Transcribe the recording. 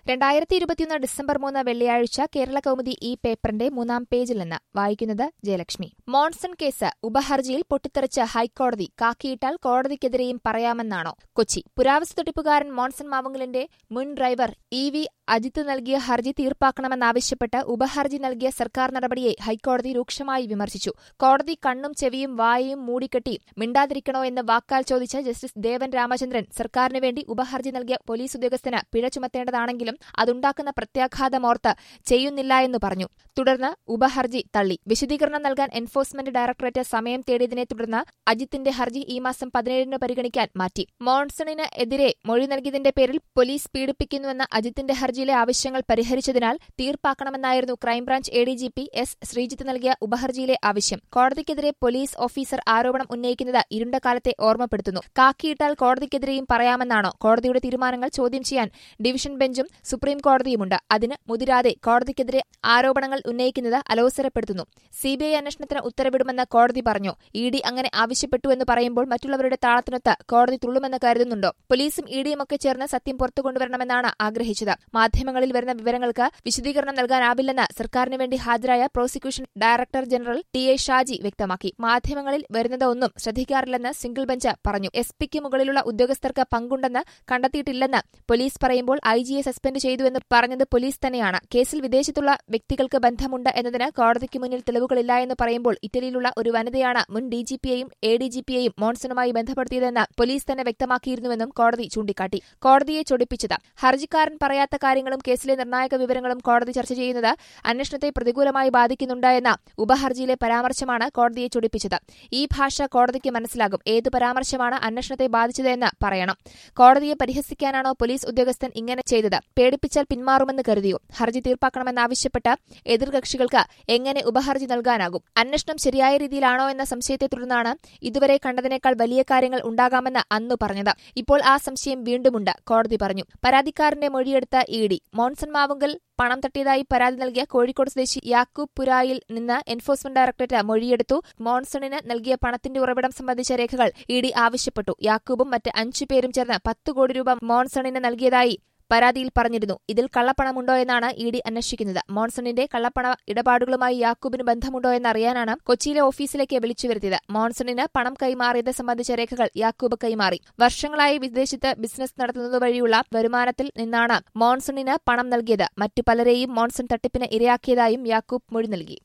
രണ്ടായിരത്തി ഇരുപത്തിയൊന്ന് ഡിസംബർ മൂന്ന് വെള്ളിയാഴ്ച കേരള കൗമുദി ഈ പേപ്പറിന്റെ മൂന്നാം പേജിൽ നിന്ന് വായിക്കുന്നത് ജയലക്ഷ്മി മോൺസൺ കേസ് ഉപഹർജിയിൽ പൊട്ടിത്തെറിച്ച് ഹൈക്കോടതി കാക്കിയിട്ടാൽ കോടതിക്കെതിരെയും പറയാമെന്നാണോ കൊച്ചി പുരാവസ്തു തട്ടിപ്പുകാരൻ മോൺസൺ മാവുങ്കലിന്റെ മുൻ ഡ്രൈവർ ഇ വി അജിത്ത് നൽകിയ ഹർജി തീർപ്പാക്കണമെന്നാവശ്യപ്പെട്ട് ഉപഹർജി നൽകിയ സർക്കാർ നടപടിയെ ഹൈക്കോടതി രൂക്ഷമായി വിമർശിച്ചു കോടതി കണ്ണും ചെവിയും വായയും മൂടിക്കെട്ടി മിണ്ടാതിരിക്കണോ എന്ന് വാക്കാൽ ചോദിച്ച ജസ്റ്റിസ് ദേവൻ രാമചന്ദ്രൻ സർക്കാരിനു വേണ്ടി ഉപഹർജി നൽകിയ പോലീസ് ഉദ്യോഗസ്ഥന് പിഴ ചുമത്തേണ്ടതാണെങ്കിലും അതുണ്ടാക്കുന്ന പ്രത്യാഘാതമോർത്ത് ചെയ്യുന്നില്ല എന്ന് പറഞ്ഞു തുടർന്ന് ഉപഹർജി തള്ളി വിശദീകരണം നൽകാൻ എൻഫോഴ്സ്മെന്റ് ഡയറക്ടറേറ്റ് സമയം തേടിയതിനെ തുടർന്ന് അജിത്തിന്റെ ഹർജി ഈ മാസം പതിനേഴിന് പരിഗണിക്കാൻ മാറ്റി മോൺസണിന് എതിരെ മൊഴി നൽകിയതിന്റെ പേരിൽ പോലീസ് പീഡിപ്പിക്കുന്നുവെന്ന അജിത്തിന്റെ ഹർജിയിലെ ആവശ്യങ്ങൾ പരിഹരിച്ചതിനാൽ തീർപ്പാക്കണമെന്നായിരുന്നു crime branch A D G P S Sreejith നൽകിയ ഉപഹർജിയിലെ ആവശ്യം കോടതിക്കെതിരെ പോലീസ് ഓഫീസർ ആരോപണം ഉന്നയിക്കുന്നത് ഇരുണ്ട കാലത്തെ ഓർമ്മപ്പെടുത്തുന്നു കാക്കിയിട്ടാൽ കോടതിക്കെതിരെയും പറയാമെന്നാണോ കോടതിയുടെ തീരുമാനങ്ങൾ ചോദ്യം ചെയ്യാൻ ഡിവിഷൻ ബെഞ്ചും സുപ്രീം കോടതിയുമുണ്ട് അതിന് മുതിരാതെ കോടതിക്കെതിരെ ആരോപണങ്ങൾ ഉന്നയിക്കുന്നത് അലോസരപ്പെടുത്തുന്നു സിബിഐ അന്വേഷണത്തിന് ഉത്തരവിടുമെന്ന് കോടതി പറഞ്ഞു ഇ ഡി അങ്ങനെ ആവശ്യപ്പെട്ടുവെന്ന് പറയുമ്പോൾ മറ്റുള്ളവരുടെ താളത്തിനൊത്ത് കോടതി തുള്ളുമെന്ന് കരുതുന്നുണ്ടോ പോലീസും ഇ ഡിയുമൊക്കെ ചേർന്ന് സത്യം പുറത്തു കൊണ്ടുവരണമെന്നാണ് ആഗ്രഹിച്ചത് മാധ്യമങ്ങളിൽ വരുന്ന വിവരങ്ങൾക്ക് വിശദീകരണം നൽകാനാവില്ലെന്ന് സർക്കാരിന് വേണ്ടി ഹാജരായ prosecution director general T A Shaji വ്യക്തമാക്കി മാധ്യമങ്ങളിൽ വരുന്നത് ഒന്നും ശ്രദ്ധിക്കാറില്ലെന്ന് സിംഗിൾ ബെഞ്ച് പറഞ്ഞു എസ് പിക്ക് മുകളിലുള്ള ഉദ്യോഗസ്ഥർക്ക് പങ്കുണ്ടെന്ന് കണ്ടെത്തിയിട്ടില്ലെന്ന് പോലീസ് പറയുമ്പോൾ ഐ ജിയെ സസ്പെൻഡ് ചെയ്തുവെന്ന് പറഞ്ഞത് പോലീസ് തന്നെയാണ് കേസിൽ വിദേശത്തുള്ള വ്യക്തികൾക്ക് ബന്ധമുണ്ട് എന്നതിന് കോടതിക്ക് മുന്നിൽ തെളിവുകളില്ല എന്ന് പറയുമ്പോൾ ഇറ്റലിയിലുള്ള ഒരു വനിതയാണ് മുൻ ഡിജിപിയെയും എ ഡിജിപിയെയും മോൺസണുമായി ബന്ധപ്പെടുത്തിയതെന്ന് പോലീസ് തന്നെ വ്യക്തമാക്കിയിരുന്നുവെന്നും കോടതി ചൂണ്ടിക്കാട്ടി കോടതിയെ ചൊടിപ്പിച്ചത് ഹർജിക്കാരൻ പറയാത്ത കാര്യങ്ങളും കേസിലെ നിർണായക വിവരങ്ങളും കോടതി ചർച്ച ചെയ്യുന്നത് അന്വേഷണത്തെ പ്രതികൂലമായി ബാധിക്കുന്നുണ്ട് എന്ന ഉപഹർജിയിലെ പരാമർശമാണ് കോടതിയെ ചൊടിപ്പിച്ചത് ഈ ഭാഷ കോടതിക്ക് മനസ്സിലാകും ഏത് പരാമർശമാണ് അന്വേഷണത്തെ ബാധിച്ചതെന്ന് പറയണം കോടതിയെ പരിഹസിക്കാനാണോ പോലീസ് ഉദ്യോഗസ്ഥൻ ഇങ്ങനെ ചെയ്തത് പേടിപ്പിച്ചാൽ പിന്മാറുമെന്ന് കരുതിയോ ഹർജി തീർപ്പാക്കണമെന്നാവശ്യപ്പെട്ട് എതിർകക്ഷികൾക്ക് എങ്ങനെ ഉപഹർജി നൽകാനാകും അന്വേഷണം ശരിയായ രീതിയിലാണോ എന്ന സംശയത്തെ തുടർന്നാണ് ഇതുവരെ കണ്ടതിനേക്കാൾ വലിയ കാര്യങ്ങൾ ഉണ്ടാകാമെന്ന് അന്ന് പറഞ്ഞത് ഇപ്പോൾ ആ സംശയം വീണ്ടുമുണ്ട് കോടതി പറഞ്ഞു പരാതിക്കാരന്റെ മൊഴിയെടുത്ത ഇ ഡി മോൺസൺ മാവുങ്കൽ പണം തട്ടിയതായി പരാതി നൽകിയ കോഴിക്കോട് സ്വദേശി യാക്കൂബ് പുരായിൽ നിന്ന് എൻഫോഴ്സ്മെന്റ് ഡയറക്ടറേറ്റ് മൊഴിയെടുത്തു മോൺസണിന് നൽകിയ പണത്തിന്റെ ഉറവിടം സംബന്ധിച്ച രേഖകൾ ഇ ഡി ആവശ്യപ്പെട്ടു യാക്കൂബും മറ്റ് അഞ്ചു പേരും ചേർന്ന് പത്ത് കോടി രൂപ മോൺസണിന് നൽകിയതായി പരാതിയിൽ പറഞ്ഞിരുന്നു ഇതിൽ കള്ളപ്പണമുണ്ടോ എന്നാണ് ഇ ഡി അന്വേഷിക്കുന്നത് മോൺസണിന്റെ കള്ളപ്പണ ഇടപാടുകളുമായി യാക്കൂബിന് ബന്ധമുണ്ടോ എന്നറിയാനാണ് കൊച്ചിയിലെ ഓഫീസിലേക്ക് വിളിച്ചു വരുത്തിയത് മോൺസണിന് പണം കൈമാറിയത് സംബന്ധിച്ച രേഖകൾ യാക്കൂബ് കൈമാറി വർഷങ്ങളായി വിദേശത്ത് ബിസിനസ് നടത്തുന്നത് വഴിയുള്ള വരുമാനത്തിൽ നിന്നാണ് മോൺസണിന് പണം നൽകിയത് മറ്റു പലരെയും മോൺസൺ തട്ടിപ്പിന് ഇരയാക്കിയതായും യാക്കൂബ് മൊഴി നൽകി